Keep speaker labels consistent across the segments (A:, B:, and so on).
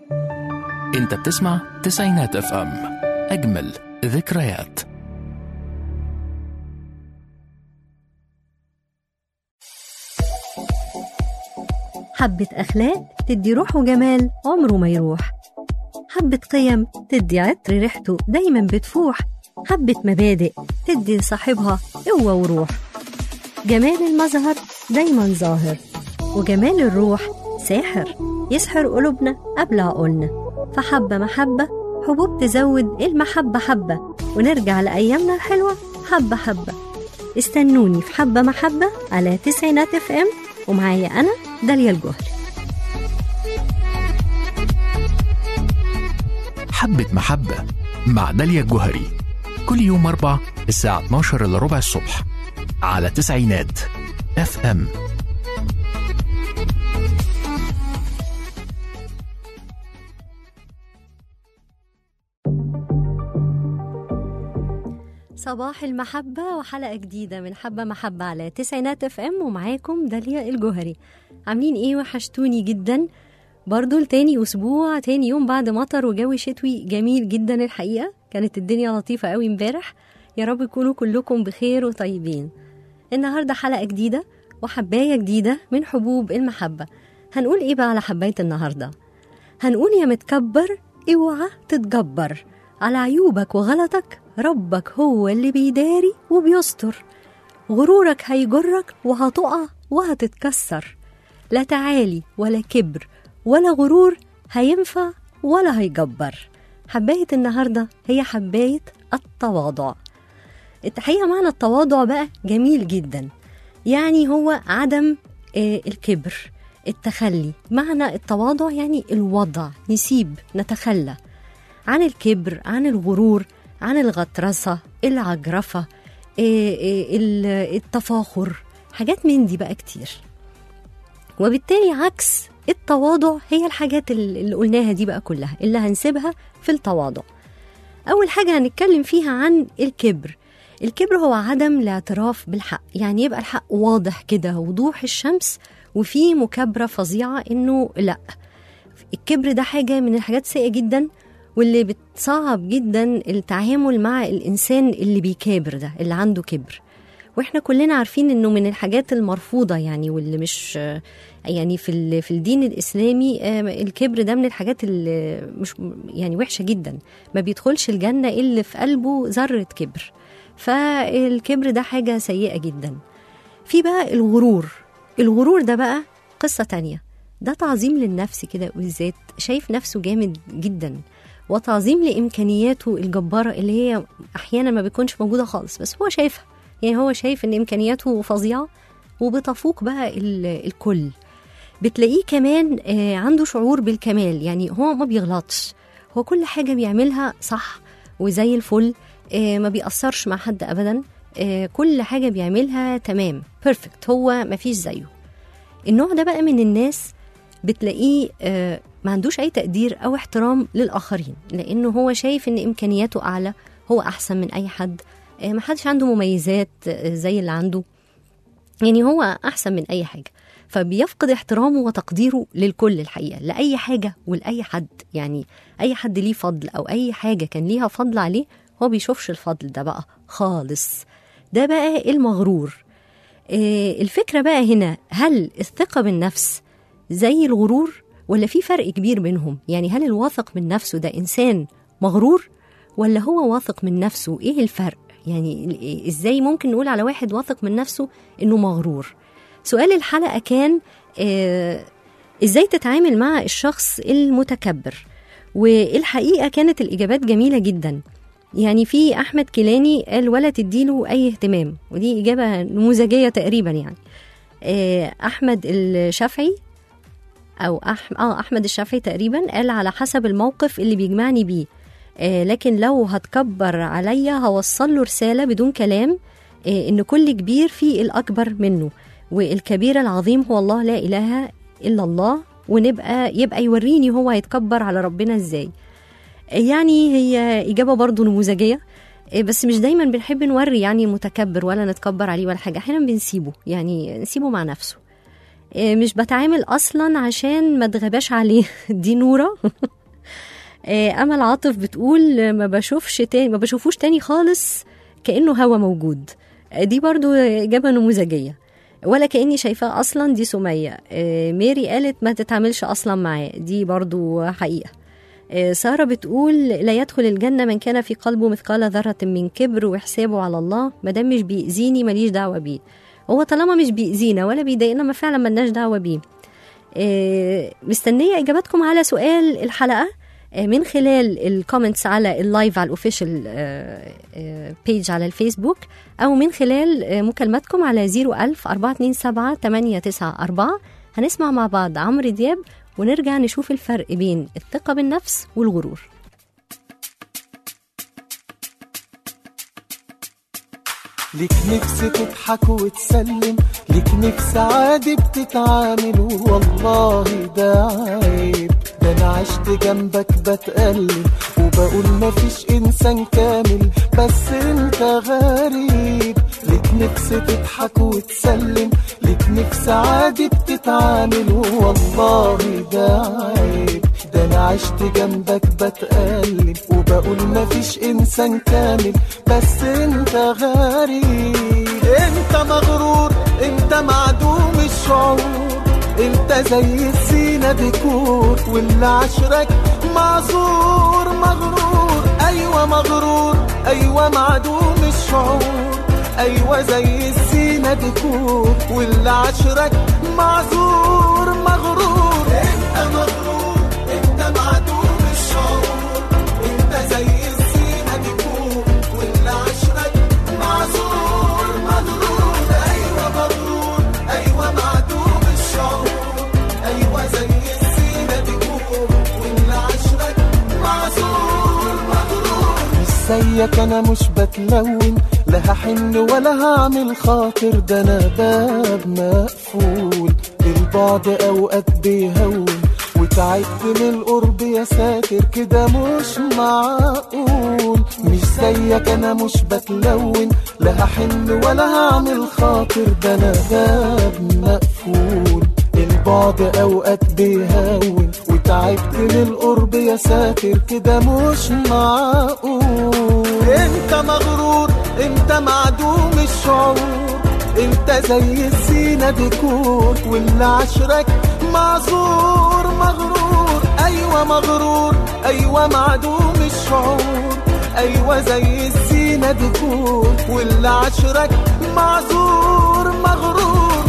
A: انت بتسمع تسعينات اف ام اجمل ذكريات
B: حبة أخلاق تدي روح وجمال عمره ما يروح حبة قيم تدي عطر ريحته دايما بتفوح حبة مبادئ تدي لصاحبها قوة وروح جمال المظهر دايما ظاهر وجمال الروح ساحر يسحر قلوبنا قبل عقولنا فحبة محبة حبوب تزود المحبة حبة ونرجع لأيامنا الحلوة حبة حبة استنوني في حبة محبة على تسعينات اف ام ومعايا أنا داليا الجهري
A: حبة محبة مع داليا الجوهري كل يوم أربع الساعة 12 إلا ربع الصبح على تسعينات اف ام
B: صباح المحبة وحلقة جديدة من حبة محبة على تسعينات اف ام ومعاكم داليا الجوهري عاملين ايه وحشتوني جدا برضو لتاني اسبوع تاني يوم بعد مطر وجو شتوي جميل جدا الحقيقة كانت الدنيا لطيفة قوي امبارح يا رب تكونوا كلكم بخير وطيبين النهاردة حلقة جديدة وحباية جديدة من حبوب المحبة هنقول ايه بقى على حباية النهاردة هنقول يا متكبر اوعى تتجبر على عيوبك وغلطك ربك هو اللي بيداري وبيستر غرورك هيجرك وهتقع وهتتكسر لا تعالي ولا كبر ولا غرور هينفع ولا هيجبر حباية النهاردة هي حباية التواضع الحقيقة معنى التواضع بقى جميل جدا يعني هو عدم آه، الكبر التخلي معنى التواضع يعني الوضع نسيب نتخلى عن الكبر عن الغرور عن الغطرسة العجرفة إيه إيه ال- التفاخر حاجات من دي بقى كتير وبالتالي عكس التواضع هي الحاجات ال- اللي قلناها دي بقى كلها اللي هنسيبها في التواضع أول حاجة هنتكلم فيها عن الكبر الكبر هو عدم الاعتراف بالحق يعني يبقى الحق واضح كده وضوح الشمس وفي مكابرة فظيعة إنه لأ الكبر ده حاجة من الحاجات سيئة جدا واللي بتصعب جدا التعامل مع الإنسان اللي بيكابر ده اللي عنده كبر واحنا كلنا عارفين انه من الحاجات المرفوضه يعني واللي مش يعني في ال- في الدين الاسلامي آه، الكبر ده من الحاجات اللي مش يعني وحشه جدا ما بيدخلش الجنه الا في قلبه ذره كبر فالكبر ده حاجه سيئه جدا في بقى الغرور الغرور ده بقى قصه تانية ده تعظيم للنفس كده والذات شايف نفسه جامد جدا وتعظيم لامكانياته الجباره اللي هي احيانا ما بتكونش موجوده خالص بس هو شايفها يعني هو شايف ان امكانياته فظيعه وبتفوق بقى ال- الكل بتلاقيه كمان آه، عنده شعور بالكمال يعني هو ما بيغلطش هو كل حاجه بيعملها صح وزي الفل آه، ما بيأثرش مع حد ابدا آه، كل حاجه بيعملها تمام بيرفكت هو ما فيش زيه النوع ده بقى من الناس بتلاقيه آه، ما عندوش اي تقدير او احترام للاخرين لانه هو شايف ان امكانياته اعلى هو احسن من اي حد آه، ما حدش عنده مميزات آه، زي اللي عنده يعني هو احسن من اي حاجه فبيفقد احترامه وتقديره للكل الحقيقه لاي حاجه ولاي حد يعني اي حد ليه فضل او اي حاجه كان ليها فضل عليه هو بيشوفش الفضل ده بقى خالص ده بقى المغرور آه، الفكره بقى هنا هل الثقه بالنفس زي الغرور ولا في فرق كبير بينهم يعني هل الواثق من نفسه ده انسان مغرور ولا هو واثق من نفسه ايه الفرق يعني ازاي ممكن نقول على واحد واثق من نفسه انه مغرور سؤال الحلقه كان آه ازاي تتعامل مع الشخص المتكبر والحقيقه كانت الاجابات جميله جدا يعني في احمد كيلاني قال ولا تديله اي اهتمام ودي اجابه نموذجيه تقريبا يعني آه احمد الشافعي او أح... اه احمد الشافعي تقريبا قال على حسب الموقف اللي بيجمعني بيه آه لكن لو هتكبر عليا هوصل له رساله بدون كلام آه ان كل كبير فيه الاكبر منه والكبير العظيم هو الله لا اله الا الله ونبقى يبقى يوريني هو هيتكبر على ربنا ازاي آه يعني هي اجابه برضو نموذجيه آه بس مش دايما بنحب نوري يعني متكبر ولا نتكبر عليه ولا حاجه احيانا بنسيبه يعني نسيبه مع نفسه آه، مش بتعامل اصلا عشان ما اتغباش عليه دي نوره آه، امل عاطف بتقول آه، ما بشوفش تاني ما بشوفوش تاني خالص كانه هوا موجود آه، دي برضو اجابه نموذجيه ولا كاني شايفاه اصلا دي سميه آه، ميري قالت ما تتعاملش اصلا معاه دي برضو حقيقه آه، سارة بتقول لا يدخل الجنة من كان في قلبه مثقال ذرة من كبر وحسابه على الله ما دام مش بيأذيني ماليش دعوة بيه هو طالما مش بيأذينا ولا بيضايقنا ما فعلا ملناش دعوة بيه آه، مستنية إجاباتكم على سؤال الحلقة آه، من خلال الكومنتس على اللايف على الاوفيشال بيج على الفيسبوك او من خلال آه، مكالماتكم على 01000 427 894 هنسمع مع بعض عمرو دياب ونرجع نشوف الفرق بين الثقة بالنفس والغرور
C: ليك نفس تضحك وتسلم ليك نفس عادي بتتعامل والله ده عيب ده انا عشت جنبك بتألم وبقول مفيش انسان كامل بس انت غريب ليك نفس تضحك وتسلم ليك نفس عادي بتتعامل والله ده عيب ده انا عشت جنبك بتألم وبقول مفيش انسان كامل بس انت غريب انت مغرور انت معدوم الشعور انت زي الزينة ديكور واللي عشرك معذور مغرور ايوه مغرور ايوه معدوم الشعور ايوه زي الزينة ديكور واللي عشرك معذور مغرور انت مغرور انت معدوم الشعور انت زي الزينة ديكور واللي عشرك معذور مغرور ايوه مغرور ايوه معدوم الشعور ايوه زي الزينة ديكور واللي عشرك معذور مغرور مش زيك انا مش بتلون لا هحن ولا هعمل خاطر ده انا باب مقفول البعد اوقات بيهون وتعبت من القرب يا ساتر كده مش معقول مش زيك انا مش بتلون لا هحن ولا هعمل خاطر ده انا باب مقفول البعد اوقات بيهون وتعبت من القرب يا ساتر كده مش معقول انت مغرور انت معدوم الشعور انت زي الزينة ديكور واللي عشرك معذور مغرور ايوه مغرور ايوه معدوم الشعور ايوه زي الزينة ديكور واللي عشرك معذور مغرور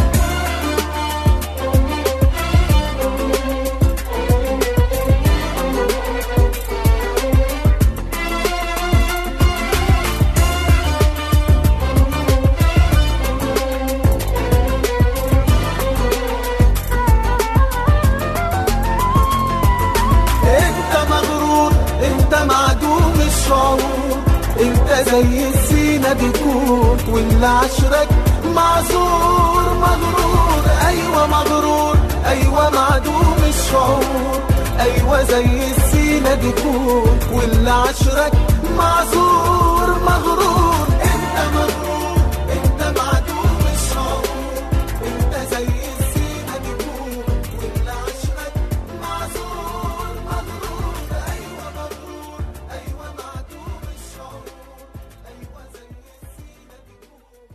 C: انت مغرور انت معدوم الشعور انت زي الزينة ديكور واللي عشرك معذور مغرور ايوه مغرور ايوه معدوم الشعور ايوه زي الزينة ديكور واللي عشرك معذور مغرور انت مغرور انت معدوم الشعور انت زي الزينة ديكور واللي عشرك معذور مغرور ايوه مغرور ايوه معدوم الشعور ايوه زي الزينة ديكور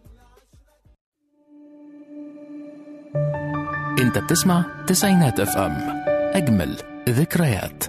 A: انت بتسمع تسعينات اف ام اجمل ذكريات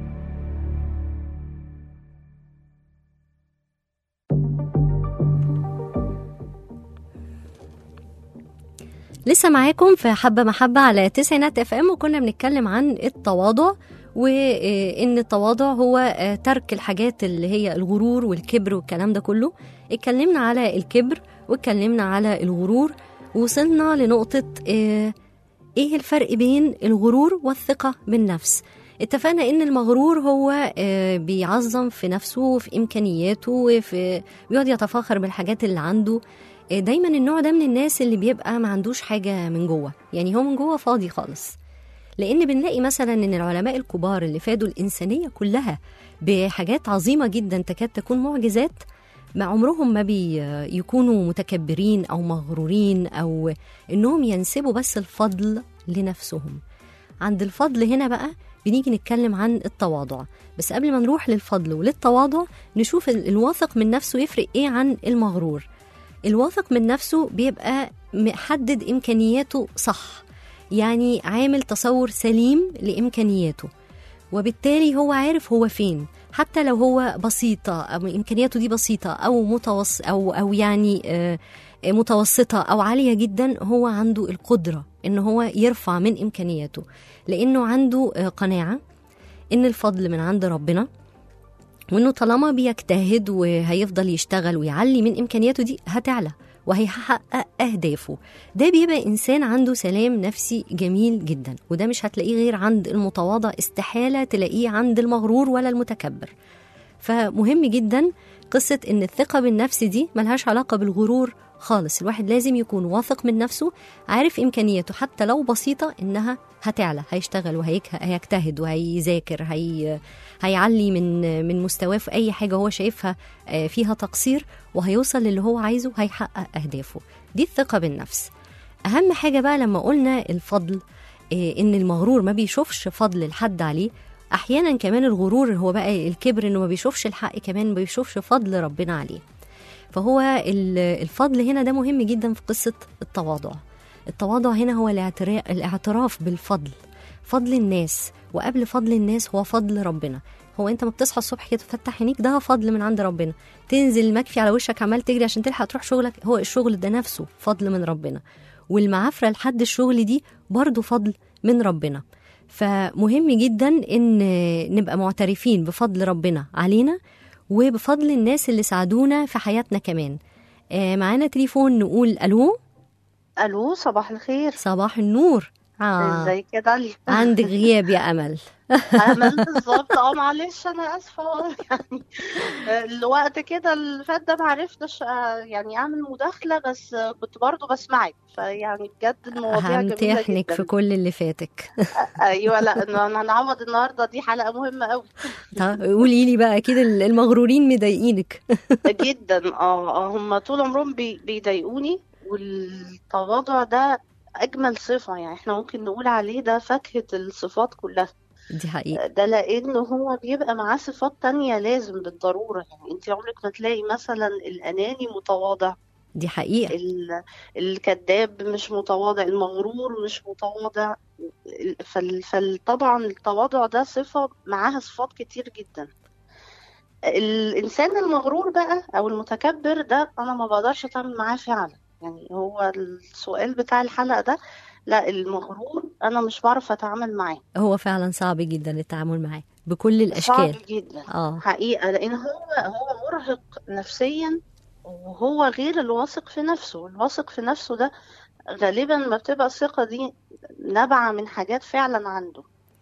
B: لسه معاكم في حبة محبة على تسعينات اف ام وكنا بنتكلم عن التواضع وان التواضع هو آه، ترك الحاجات اللي هي الغرور والكبر والكلام ده كله اتكلمنا على الكبر واتكلمنا على الغرور وصلنا لنقطة آه، ايه الفرق بين الغرور والثقة بالنفس اتفقنا ان المغرور هو آه، بيعظم في نفسه وفي امكانياته وفي بيقعد يتفاخر بالحاجات اللي عنده آه، دايما النوع ده من الناس اللي بيبقى ما عندوش حاجة من جوه يعني هو من جوه فاضي خالص لان بنلاقي مثلا ان العلماء الكبار اللي فادوا الانسانيه كلها بحاجات عظيمه جدا تكاد تكون معجزات ما عمرهم ما بيكونوا متكبرين أو مغرورين أو إنهم ينسبوا بس الفضل لنفسهم عند الفضل هنا بقى بنيجي نتكلم عن التواضع بس قبل ما نروح للفضل وللتواضع نشوف ال- الواثق من نفسه يفرق ايه عن المغرور الواثق من نفسه بيبقى محدد امكانياته صح يعني عامل تصور سليم لامكانياته وبالتالي هو عارف هو فين حتى لو هو بسيطة أو إمكانياته دي بسيطة أو متوسط أو أو يعني آه، متوسطة أو عالية جدا هو عنده القدرة إن هو يرفع من إمكانياته لأنه عنده آه، قناعة إن الفضل من عند ربنا وإنه طالما بيجتهد وهيفضل يشتغل ويعلي من إمكانياته دي هتعلى وهيحقق أهدافه ده بيبقى إنسان عنده سلام نفسي جميل جدا وده مش هتلاقيه غير عند المتواضع استحالة تلاقيه عند المغرور ولا المتكبر فمهم جدا قصة إن الثقة بالنفس دي ملهاش علاقة بالغرور خالص الواحد لازم يكون واثق من نفسه عارف إمكانياته حتى لو بسيطة إنها هتعلى هيشتغل وهيجتهد وهيذاكر هي هيعلي من من مستواه في أي حاجة هو شايفها آه، فيها تقصير وهيوصل للي هو عايزه هيحقق أهدافه دي الثقة بالنفس أهم حاجة بقى لما قلنا الفضل آه، إن المغرور ما بيشوفش فضل لحد عليه احيانا كمان الغرور هو بقى الكبر انه ما بيشوفش الحق كمان ما بيشوفش فضل ربنا عليه فهو ال- الفضل هنا ده مهم جدا في قصه التواضع التواضع هنا هو الاعتراف, الاعتراف بالفضل فضل الناس وقبل فضل الناس هو فضل ربنا هو انت ما بتصحى الصبح كده تفتح عينيك ده فضل من عند ربنا تنزل مكفي على وشك عمال تجري عشان تلحق تروح شغلك هو الشغل ده نفسه فضل من ربنا والمعافرة لحد الشغل دي برضو فضل من ربنا فمهم جدا ان نبقى معترفين بفضل ربنا علينا وبفضل الناس اللي ساعدونا في حياتنا كمان آه، معانا تليفون نقول الو
D: الو صباح الخير
B: صباح النور آه.
D: ازيك يا داليا
B: عندك غياب يا امل
D: امل بالظبط اه معلش انا اسفه والله يعني الوقت كده اللي فات ده معرفتش آه، يعني اعمل مداخله بس آه، كنت برضو بسمعك فيعني بجد المواضيع جميله
B: همتحنك
D: جدا
B: في كل اللي فاتك
D: ايوه لا إنه انا هنعوض النهارده دي حلقه مهمه قوي
B: طب قولي لي بقى اكيد المغرورين مضايقينك
D: جدا اه اه هم طول عمرهم بي- بيضايقوني والتواضع ده اجمل صفه يعني احنا ممكن نقول عليه ده فاكهه الصفات كلها
B: دي حقيقة
D: ده لانه هو بيبقى معاه صفات تانية لازم بالضرورة يعني انت عمرك ما تلاقي مثلا الاناني متواضع
B: دي حقيقة
D: ال- الكذاب مش متواضع المغرور مش متواضع ال- فال- فطبعا التواضع ده صفة معاها صفات كتير جدا الانسان المغرور بقى او المتكبر ده انا ما بقدرش اتعامل معاه فعلا يعني هو السؤال بتاع الحلقة ده لا المغرور انا مش بعرف اتعامل معاه
B: هو فعلا صعب جدا التعامل معاه بكل
D: صعب
B: الاشكال
D: جدا
B: اه
D: حقيقة لأن هو هو مرهق نفسيا وهو غير الواثق في نفسه الواثق في نفسه ده غالبا ما بتبقى الثقة دي نابعة من حاجات فعلا عنده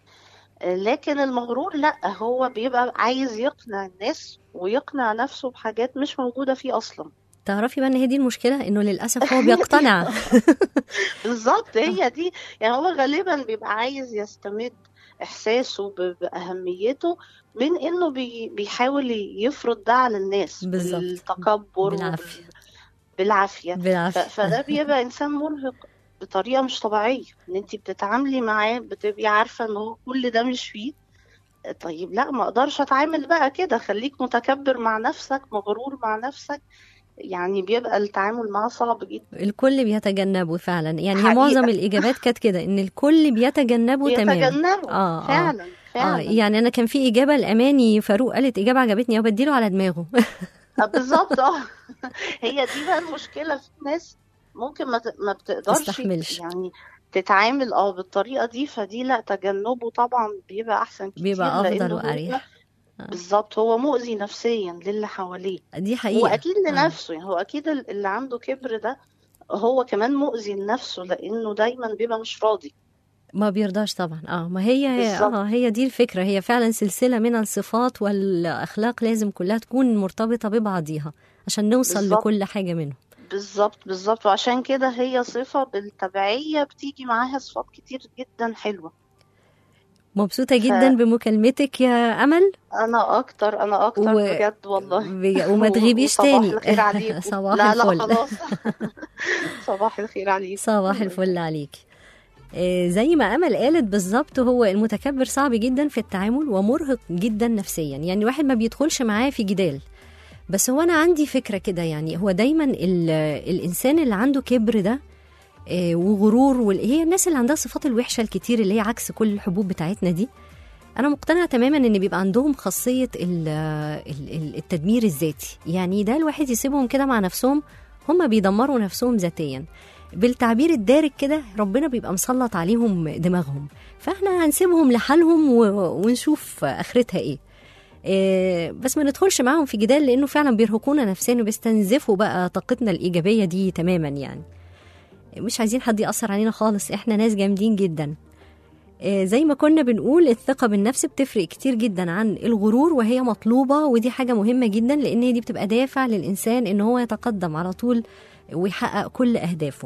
D: لكن المغرور لا هو بيبقى عايز يقنع الناس ويقنع نفسه بحاجات مش موجودة فيه أصلا
B: تعرفي بقى ان هي دي المشكله انه للاسف هو بيقتنع
D: بالظبط هي دي يعني هو غالبا بيبقى عايز يستمد احساسه ب- باهميته من انه بي بيحاول يفرض ده على الناس
B: بالظبط.
D: بالتكبر
B: بالعافية.
D: وبال- بالعافيه ف-
B: بالعافيه
D: فده بيبقى انسان مرهق بطريقه مش طبيعيه ان انت بتتعاملي معاه بتبقي عارفه ان هو كل ده مش فيه طيب لا ما اقدرش اتعامل بقى كده خليك متكبر مع نفسك مغرور مع نفسك يعني بيبقى التعامل معاه صعب جدا
B: الكل بيتجنبه فعلا يعني هي
D: حقيقة.
B: معظم الاجابات كانت كده ان الكل بيتجنبه تماما
D: يتجنبوا
B: آه، آه.
D: فعلا
B: اه
D: فعلا
B: يعني انا كان في اجابه الاماني فاروق قالت اجابه عجبتني وبديله على دماغه
D: آه، بالظبط اه هي دي بقى المشكله في ناس ممكن ما ت- ما بتقدرش
B: تستحملش.
D: يعني تتعامل اه بالطريقه دي فدي لا تجنبه طبعا بيبقى احسن كتير
B: بيبقى افضل
D: لانه هو
B: واريح آه.
D: بالظبط هو مؤذي نفسيا للي حواليه
B: دي حقيقه
D: واكيد
B: آه.
D: لنفسه يعني هو اكيد ال- اللي عنده كبر ده هو كمان مؤذي لنفسه لانه دايما بيبقى مش راضي
B: ما بيرضاش طبعا اه ما هي
D: بالظبط.
B: اه هي دي الفكره هي فعلا سلسله من الصفات والاخلاق لازم كلها تكون مرتبطه ببعضيها عشان نوصل
D: بالظبط.
B: لكل حاجه منهم
D: بالظبط بالظبط وعشان كده هي صفة بالتبعية بتيجي معاها صفات كتير جدا حلوة
B: مبسوطة جدا بمكالمتك يا أمل
D: انا اكتر انا اكتر
B: و-
D: بجد والله
B: بج- وما تغيبيش
D: وصباح
B: تاني
D: الخير عليكم
B: صباح
D: لا لا
B: الفل
D: خلاص صباح الخير عليكم
B: صباح الفل عليك آه، زي ما امل قالت بالظبط هو المتكبر صعب جدا في التعامل ومرهق جدا نفسيا يعني الواحد ما بيدخلش معاه في جدال بس هو انا عندي فكره كده يعني هو دايما ال- الانسان اللي عنده كبر ده آه، وغرور وال- هي الناس اللي عندها الصفات الوحشه الكتير اللي هي عكس كل الحبوب بتاعتنا دي انا مقتنعه تماما ان بيبقى عندهم خاصيه ال- ال- ال- التدمير الذاتي يعني ده الواحد يسيبهم كده مع نفسهم هم بيدمروا نفسهم ذاتيا بالتعبير الدارج كده ربنا بيبقى مسلط عليهم دماغهم فاحنا هنسيبهم لحالهم و- ونشوف اخرتها ايه إيه، بس ما ندخلش معاهم في جدال لانه فعلا بيرهقونا نفسيا وبيستنزفوا بقى طاقتنا الايجابيه دي تماما يعني مش عايزين حد ياثر علينا خالص احنا ناس جامدين جدا إيه، زي ما كنا بنقول الثقة بالنفس بتفرق كتير جدا عن الغرور وهي مطلوبة ودي حاجة مهمة جدا لأن هي دي بتبقى دافع للإنسان إن هو يتقدم على طول ويحقق كل أهدافه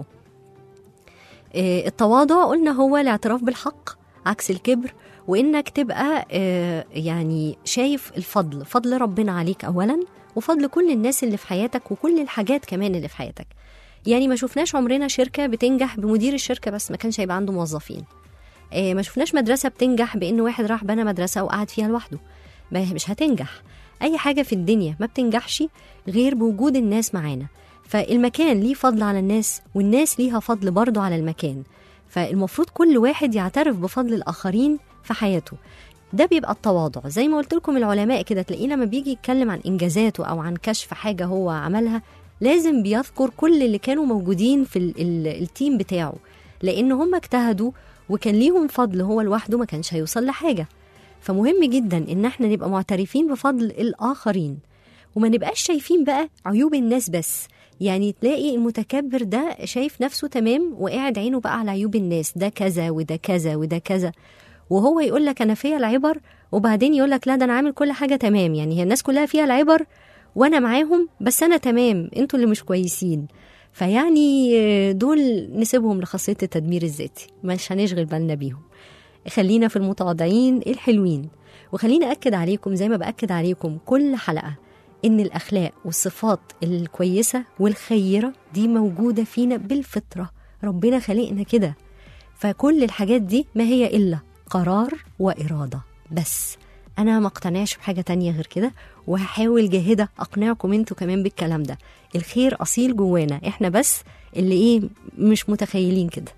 B: آه، التواضع قلنا هو الاعتراف بالحق عكس الكبر وانك تبقى آه، يعني شايف الفضل فضل ربنا عليك اولا وفضل كل الناس اللي في حياتك وكل الحاجات كمان اللي في حياتك يعني ما شفناش عمرنا شركه بتنجح بمدير الشركه بس ما كانش هيبقى عنده موظفين آه، ما شفناش مدرسه بتنجح بان واحد راح بنى مدرسه وقعد فيها لوحده ما هي مش هتنجح اي حاجه في الدنيا ما بتنجحش غير بوجود الناس معانا فالمكان ليه فضل على الناس والناس ليها فضل برضه على المكان فالمفروض كل واحد يعترف بفضل الآخرين في حياته ده بيبقى التواضع زي ما قلت لكم العلماء كده تلاقيه لما بيجي يتكلم عن إنجازاته أو عن كشف حاجة هو عملها لازم بيذكر كل اللي كانوا موجودين في ال ال التيم بتاعه لأن هم اجتهدوا وكان ليهم فضل هو لوحده ما كانش هيوصل لحاجة فمهم جدا إن احنا نبقى معترفين بفضل الآخرين وما نبقاش شايفين بقى عيوب الناس بس يعني تلاقي المتكبر ده شايف نفسه تمام وقاعد عينه بقى على عيوب الناس ده كذا وده كذا وده كذا وهو يقول لك انا فيا العبر وبعدين يقول لك لا ده انا عامل كل حاجه تمام يعني هي الناس كلها فيها العبر وانا معاهم بس انا تمام انتوا اللي مش كويسين فيعني دول نسيبهم لخاصيه التدمير الذاتي مش هنشغل بالنا بيهم خلينا في المتواضعين الحلوين وخليني أكد عليكم زي ما بأكد عليكم كل حلقة إن الأخلاق والصفات الكويسة والخيرة دي موجودة فينا بالفطرة ربنا خلقنا كده فكل الحاجات دي ما هي إلا قرار وإرادة بس أنا ما اقتنعش بحاجة تانية غير كده وهحاول جاهدة أقنعكم انتوا كمان بالكلام ده الخير أصيل جوانا إحنا بس اللي إيه مش متخيلين كده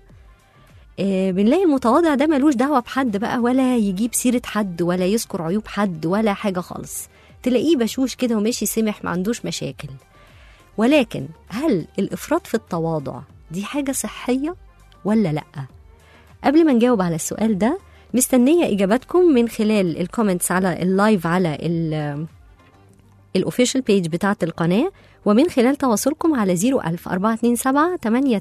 B: آه، بنلاقي المتواضع ده ملوش دعوة بحد بقى ولا يجيب سيرة حد ولا يذكر عيوب حد ولا حاجة خالص تلاقيه بشوش كده وماشي سمح ما عندوش مشاكل ولكن هل الإفراط في التواضع دي حاجة صحية ولا لأ؟ قبل ما نجاوب على السؤال ده مستنية إجاباتكم من خلال الكومنتس على اللايف على ال الاوفيشال بيج بتاعة القناة ومن خلال تواصلكم على 01000 427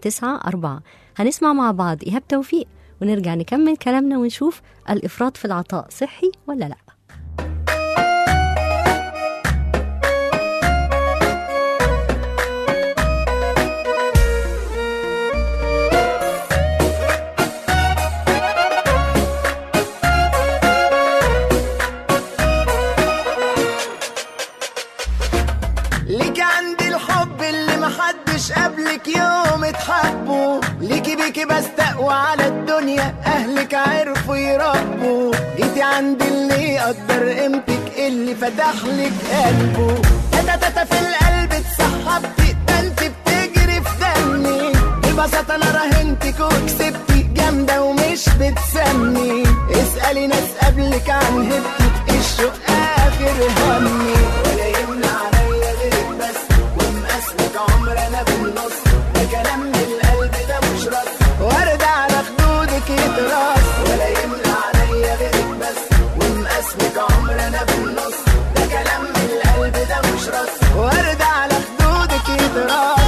B: 894 هنسمع مع بعض إيهاب توفيق ونرجع نكمل كلامنا ونشوف الإفراط في العطاء صحي ولا لأ
E: ليك عندي الحب اللي محدش قبلك يوم اتحبوا ليكي بيكي بستقوى على الدنيا اهلك عرفوا يربوا جيتي عندي اللي يقدر قيمتك اللي فتح لك قلبه تاتا تاتا في القلب اتسحبتي ده انت بتجري في دمي ببساطة انا راهنتك وكسبتي جامدة ومش بتسمي اسألي ناس قبلك عن هبتك الشوق اخر همي ولا يمنع عليا غيرك بس ومقاسمك عمر انا بالنص ده كلام من القلب ده مش رد ورد على خدودك يتراس ولا يمنع عليا غيرك بس ومقاسمك عمر انا بالنص ده كلام من القلب ده مش رد ورد على خدودك يتراس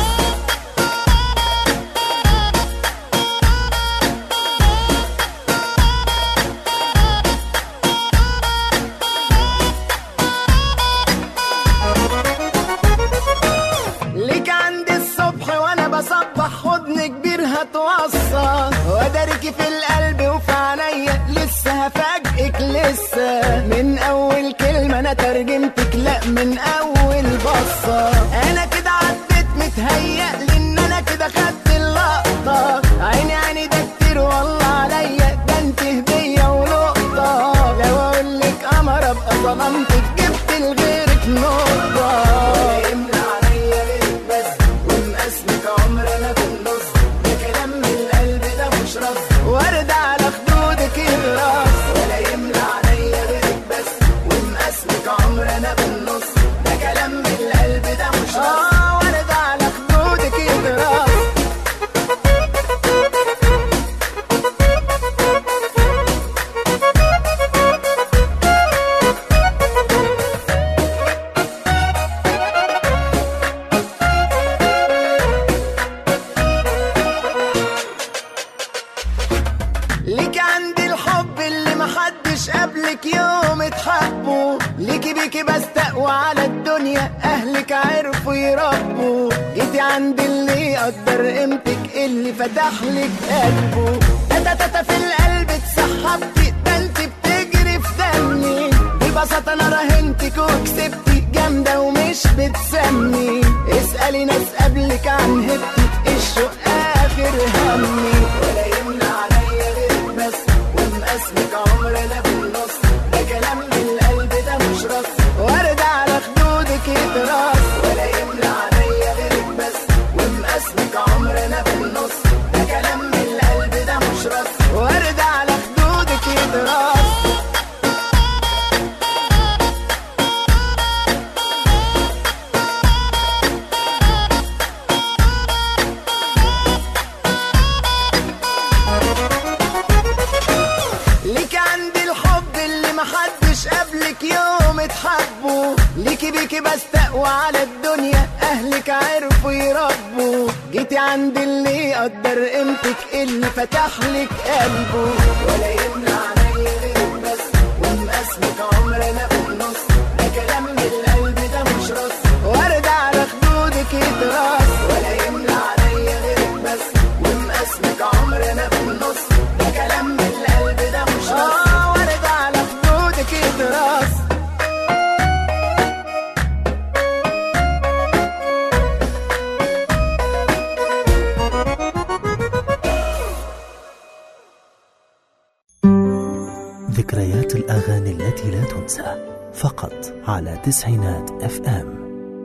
E: ليك عندي الصبح وانا بصبح حضن كبير هتوصى واداركي في القلب وفي عينيا لسه هفاجئ بفاجئك لسه من اول كلمه انا ترجمتك لا من اول بصه انا كده عديت متهيألي ان انا كده خدت اللقطه عيني عيني ده كتير والله عليا ده انت هديه ولقطه لو اقول لك قمر ابقى ظلمتك جبت لغيرك نقطه ولا يملى عليا غيرك بس ومقاسمك عمر انا بالنص ده كلام من القلب ده مش رص ورد على خدودك الراس ولا يملى عليا غيرك بس ومقاسمك عمر انا بالنص ده كلام من القلب ده مش رص اه ورد على خدودك الراس ليك عندي الحب اللي محدش قبلك يوم اتحبوا ليكي بيكي بستقوى على الدنيا اهلك عرفوا يربوا جيتي عند اللي يقدر قيمتك اللي فتح لك قلبه تاتا تاتا في القلب اتسحبتي ده انت بتجري في دمي ببساطة انا راهنتك وكسبتي جامدة ومش بتسمي اسألي ناس قبلك عن هبتي الشوق اخر همي ولا يمنع عليا غيرك بس ومقاسمك عمر انا بالنص ده كلام من القلب ده مش رص ورد على خدودك يتراس ولا يمنع عليا غيرك بس ومقاسمك عمر انا بالنص ده كلام من القلب ده مش رص ورد على خدودك يتراس ليك عندي الحب اللي محدش قبلك يوم اتحبوا ليكي بيكي بستقوى على الدنيا اهلك عرفوا يربوا جيتي عند اللي يقدر قيمتك اللي فتح لك قلبه ولا يمنع عليا غيرك بس ومقاسمك عمر انا بالنص ده كلام من القلب ده مش رص ورد على خدودك يتراس ولا يمنع عليا غيرك بس ومقاسمك عمر انا بالنص ده كلام من القلب ده مش رص اه ورد على خدودك يتراس
F: ذكريات الأغاني التي لا تنسى فقط على تسعينات اف ام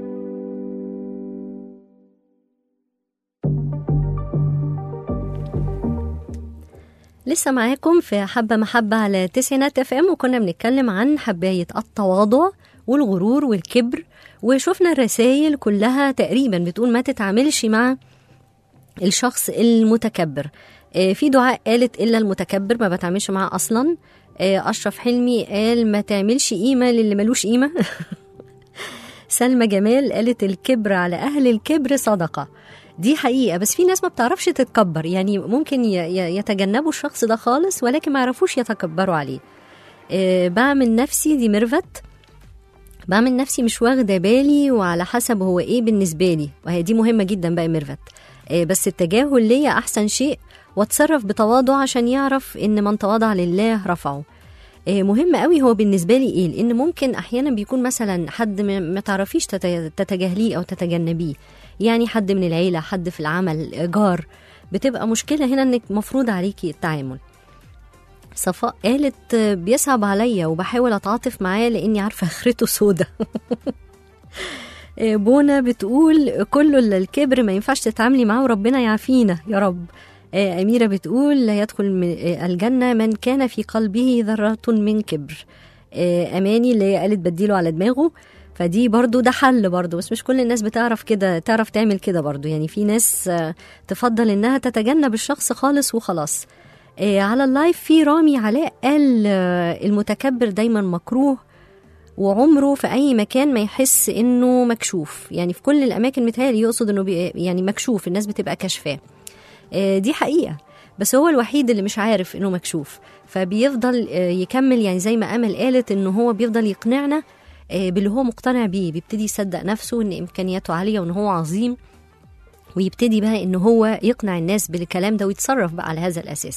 B: لسه معاكم في حبة محبة على تسعينات اف ام وكنا بنتكلم عن حباية التواضع والغرور والكبر وشفنا الرسائل كلها تقريبا بتقول ما تتعاملش مع الشخص المتكبر آه، في دعاء قالت إلا المتكبر ما بتعاملش معاه أصلا آه، أشرف حلمي قال ما تعملش قيمة للي ملوش قيمة سلمى جمال قالت الكبر على أهل الكبر صدقة دي حقيقة بس في ناس ما بتعرفش تتكبر يعني ممكن ي- ي- يتجنبوا الشخص ده خالص ولكن ما يعرفوش يتكبروا عليه آه، بعمل نفسي دي ميرفت بعمل نفسي مش واخدة بالي وعلى حسب هو ايه بالنسبة لي وهي دي مهمة جدا بقى ميرفت آه، بس التجاهل ليا أحسن شيء واتصرف بتواضع عشان يعرف إن من تواضع لله رفعه آه، مهم قوي هو بالنسبة لي ايه لأن ممكن أحيانا بيكون مثلا حد ما ما تعرفيش تت- تتجاهليه أو تتجنبيه يعني حد من العيلة حد في العمل آه، جار بتبقى مشكلة هنا إنك مفروض عليكي التعامل صفاء قالت آه، بيصعب عليا وبحاول اتعاطف معاه لاني عارفه اخرته سودة آه، بونا بتقول كله الا الكبر ما ينفعش تتعاملي معاه وربنا يعافينا يا رب آه، أميرة بتقول لا يدخل من- آه، الجنة من كان في قلبه ذرة من كبر آه، أماني اللي هي قالت بديله على دماغه فدي برضو ده حل برضو بس مش كل الناس بتعرف كده تعرف تعمل كده برضو يعني في ناس آه، تفضل انها تتجنب الشخص خالص وخلاص آه، على اللايف في رامي علاء قال آه، المتكبر دايما مكروه وعمره في اي مكان ما يحس انه مكشوف يعني في كل الاماكن متهيألي يقصد انه بي يعني مكشوف الناس بتبقى كشفاه آه، دي حقيقه بس هو الوحيد اللي مش عارف انه مكشوف فبيفضل آه، يكمل يعني زي ما امل قالت انه هو بيفضل يقنعنا آه، باللي هو مقتنع بيه بيبتدي يصدق نفسه ان امكانياته عاليه وان هو عظيم ويبتدي بقى ان هو يقنع الناس بالكلام ده ويتصرف بقى على هذا الاساس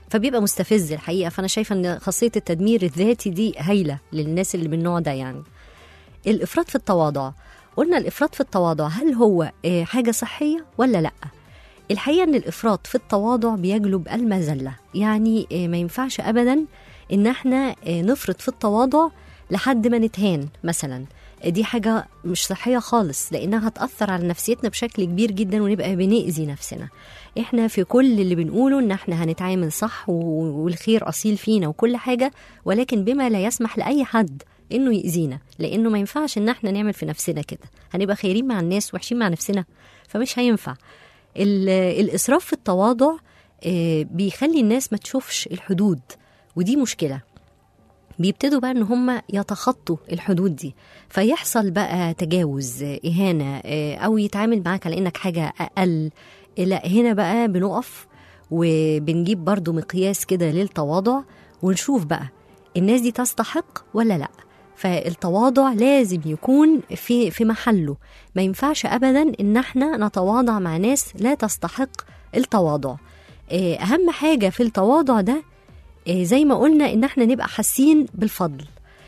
B: فبيبقى مستفز الحقيقه فانا شايفه ان خاصيه التدمير الذاتي دي هايله للناس اللي من النوع ده يعني الافراط في التواضع قلنا الافراط في التواضع هل هو آه، حاجه صحيه ولا لا الحقيقه ان الافراط في التواضع بيجلب المذله يعني آه، ما ينفعش ابدا ان احنا آه، نفرط في التواضع لحد ما نتهان مثلا دي حاجة مش صحية خالص لأنها هتأثر على نفسيتنا بشكل كبير جدا ونبقى بنأذي نفسنا احنا في كل اللي بنقوله ان احنا هنتعامل صح و- والخير أصيل فينا وكل حاجة ولكن بما لا يسمح لأي حد انه يأذينا لأنه ما ينفعش ان احنا نعمل في نفسنا كده هنبقى خيرين مع الناس وحشين مع نفسنا فمش هينفع ال- الإسراف في التواضع آه، بيخلي الناس ما تشوفش الحدود ودي مشكلة بيبتدوا بقى ان هم يتخطوا الحدود دي فيحصل بقى تجاوز آه، اهانه آه، او يتعامل معاك على انك حاجه اقل لا هنا بقى بنقف وبنجيب برضو مقياس كده للتواضع ونشوف بقى الناس دي تستحق ولا لا فالتواضع لازم يكون في في محله ما ينفعش ابدا ان احنا نتواضع مع ناس لا تستحق التواضع آه، اهم حاجه في التواضع ده آه، زي ما قلنا ان احنا نبقى حاسين بالفضل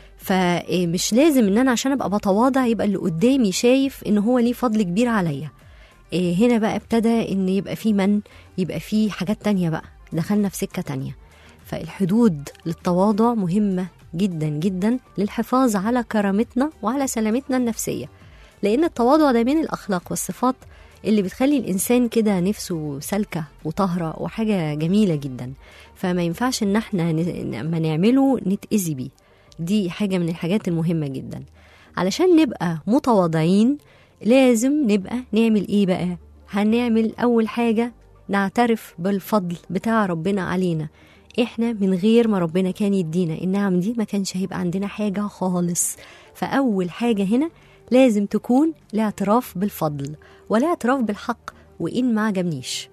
B: فمش لازم ان انا عشان ابقى بتواضع يبقى اللي قدامي شايف ان هو ليه فضل كبير عليا آه، هنا بقى ابتدى ان يبقى في من يبقى في حاجات تانية بقى دخلنا في سكة تانية فالحدود للتواضع مهمة جدا جدا للحفاظ على كرامتنا وعلى سلامتنا النفسية لأن التواضع ده من الأخلاق والصفات اللي بتخلي الإنسان كده نفسه سالكة وطاهرة وحاجة جميلة جدا فما ينفعش إن احنا ن- لما نعمله نتأذي بيه دي حاجة من الحاجات المهمة جدا علشان نبقى متواضعين لازم نبقى نعمل ايه بقى هنعمل اول حاجة نعترف بالفضل بتاع ربنا علينا احنا من غير ما ربنا كان يدينا النعم دي ما كانش هيبقى عندنا حاجة خالص فأول حاجة هنا لازم تكون الاعتراف بالفضل والاعتراف بالحق وإن ما عجبنيش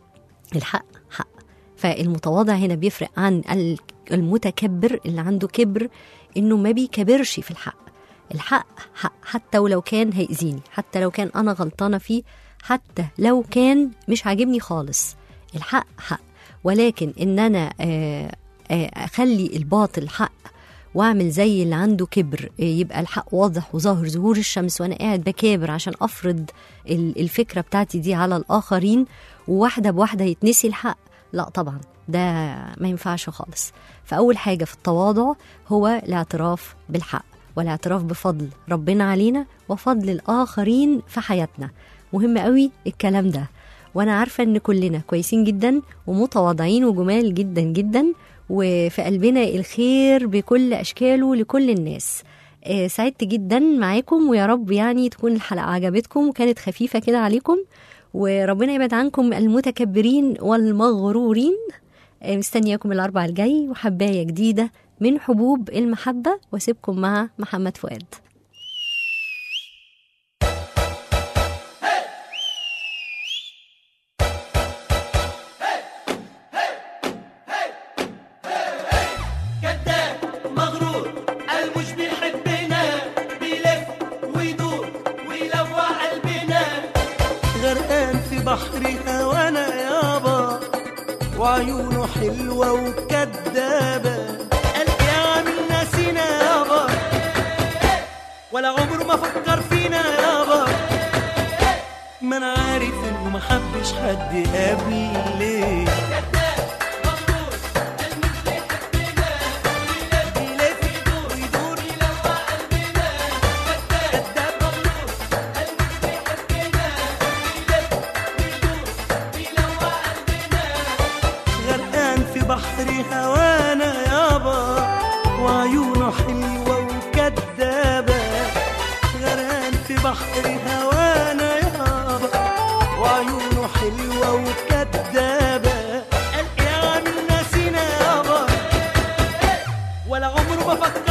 B: الحق حق فالمتواضع هنا بيفرق عن ال- المتكبر اللي عنده كبر انه ما بيكبرش في الحق الحق حق حتى ولو كان هيأذيني حتى لو كان انا غلطانه فيه حتى لو كان مش عاجبني خالص الحق حق ولكن ان انا آه، آه، اخلي الباطل حق واعمل زي اللي عنده كبر آه، يبقى الحق واضح وظاهر ظهور الشمس وانا قاعد بكابر عشان افرض ال- الفكره بتاعتي دي على الاخرين وواحده بواحده يتنسي الحق لا طبعا ده ما ينفعش خالص فاول حاجه في التواضع هو الاعتراف بالحق والاعتراف بفضل ربنا علينا وفضل الاخرين في حياتنا مهم قوي الكلام ده وانا عارفه ان كلنا كويسين جدا ومتواضعين وجمال جدا جدا وفي قلبنا الخير بكل اشكاله لكل الناس آه، سعدت جدا معاكم ويا رب يعني تكون الحلقه عجبتكم وكانت خفيفه كده عليكم وربنا يبعد عنكم المتكبرين والمغرورين آه، مستنياكم الاربع الجاي وحبايه جديده من حبوب المحبه واسيبكم مع محمد فؤاد
G: كذاب مغرور قلب مش بيحبنا بيلف ويدور ويلوع قلبنا
C: غرقان في بحر هوانا يابا وعيونه حلوة وكدابة قال يا عامل ناسينا يابا ولا عمره ما فكر فينا يابا ما انا عارف انه ما حبش حد قبلي بيلف ويدور ويلوع قلبنا كداب مغرور غرقان في بحر هوانا يابا وعيونه حلوة وكدابة غرقان في بحر هوانا يابا وعيونه حلوة وكدابة قال يا عامل ناسينا يابا ولا عمره ما فكر